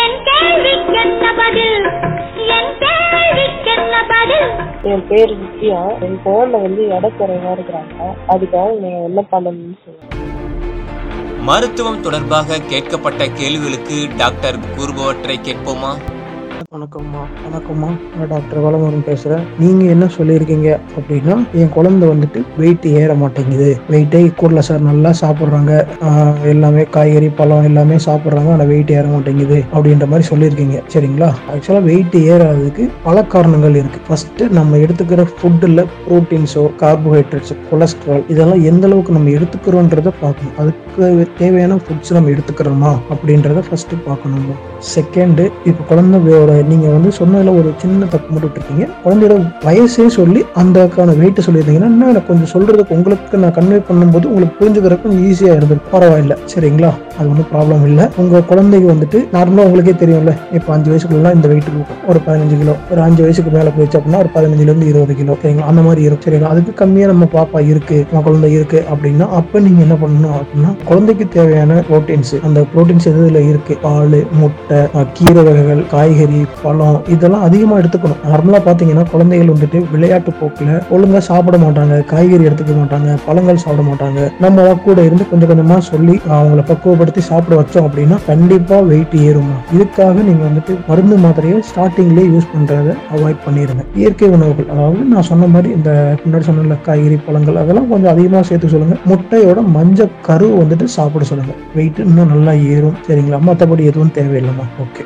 என் கேள்விக்கென்ன பதில் என் கேள்விக்கென்ன பதில் என் பேர் வித்யா என் குழந்தை வந்து எடை குறைவா இருக்கிறாங்க அதுக்காக நீங்க என்ன பண்ணணும்னு சொல்லுங்க மருத்துவம் தொடர்பாக கேட்கப்பட்ட கேள்விகளுக்கு டாக்டர் கூறுபவற்றை கேட்போமா வணக்கம்மா வணக்கம்மா நான் டாக்டர் வளமுருகன் பேசுகிறேன் நீங்கள் என்ன சொல்லியிருக்கீங்க அப்படின்னா என் குழந்தை வந்துட்டு வெயிட் ஏற மாட்டேங்குது வெயிட்டே ஈக்குவலில் சார் நல்லா சாப்பிட்றாங்க எல்லாமே காய்கறி பழம் எல்லாமே சாப்பிட்றாங்க ஆனால் வெயிட் ஏற மாட்டேங்குது அப்படின்ற மாதிரி சொல்லியிருக்கீங்க சரிங்களா ஆக்சுவலாக வெயிட் ஏறாததுக்கு பல காரணங்கள் இருக்குது ஃபஸ்ட்டு நம்ம எடுத்துக்கிற ஃபுட்டில் ப்ரோட்டீன்ஸோ கார்போஹைட்ரேட்ஸோ கொலஸ்ட்ரால் இதெல்லாம் எந்த அளவுக்கு நம்ம எடுத்துக்கிறோன்றத பார்க்கணும் அதுக்கு தேவையான ஃபுட்ஸ் நம்ம எடுத்துக்கிறோமா அப்படின்றத ஃபஸ்ட்டு பார்க்கணுமா செகண்டு இப்போ குழந்தையோட நீங்கள் வந்து சொன்னதில் ஒரு சின்ன தப்பு மட்டும் விட்டுருக்கீங்க குழந்தையோட வயசே சொல்லி அந்தக்கான வெயிட்டை சொல்லியிருந்தீங்கன்னா இன்னும் எனக்கு கொஞ்சம் சொல்கிறதுக்கு உங்களுக்கு நான் கன்வே பண்ணும்போது உங்களுக்கு புரிஞ்சுக்கிறதுக்கு கொஞ்சம் ஈஸியாக இருந்திருக்கும் பரவாயில்ல சரிங்களா அது ஒன்றும் ப்ராப்ளம் இல்லை உங்கள் குழந்தைக்கு வந்துட்டு நார்மலாக உங்களுக்கே தெரியும்ல இப்போ அஞ்சு வயசுக்குள்ளலாம் இந்த வெயிட் இருக்கும் ஒரு பதினஞ்சு கிலோ ஒரு அஞ்சு வயசுக்கு மேலே போயிடுச்சு அப்படின்னா ஒரு பதினஞ்சுலேருந்து இருபது கிலோ சரிங்களா அந்த மாதிரி இருக்கும் சரிங்களா அதுக்கு கம்மியாக நம்ம பாப்பா இருக்கு நம்ம குழந்தை இருக்கு அப்படின்னா அப்போ நீங்கள் என்ன பண்ணணும் அப்படின்னா குழந்தைக்கு தேவையான ப்ரோட்டீன்ஸ் அந்த ப்ரோட்டீன்ஸ் எதுல இருக்கு பால் முட்டை அஹ், கீரை வகைகள் காய்கறி பழம் இதெல்லாம் அதிகமாக எடுத்துக்கணும் நார்மலாக பார்த்தீங்கன்னா குழந்தைகள் வந்துட்டு விளையாட்டு போக்கில் ஒழுங்காக சாப்பிட மாட்டாங்க காய்கறி எடுத்துக்க மாட்டாங்க பழங்கள் சாப்பிட மாட்டாங்க நம்ம அவங்க கூட இருந்து கொஞ்சம் கொஞ்சமாக சொல்லி அவங்கள பக்குவப்படுத்தி சாப்பிட வச்சோம் அப்படின்னா கண்டிப்பாக வெயிட் ஏறுமா இதுக்காக நீங்கள் வந்துட்டு மருந்து மாத்திரையை ஸ்டார்டிங்லேயே யூஸ் பண்ணுறதை அவாய்ட் பண்ணிடுங்க இயற்கை உணவுகள் அதாவது நான் சொன்ன மாதிரி இந்த முன்னாடி சொன்ன காய்கறி பழங்கள் அதெல்லாம் கொஞ்சம் அதிகமாக சேர்த்து சொல்லுங்க முட்டையோட மஞ்சள் கரு வந்துட்டு சாப்பிட சொல்லுங்க வெயிட் இன்னும் நல்லா ஏறும் சரிங்களா மற்றபடி எதுவும் தேவையில்லைம்மா ஓகே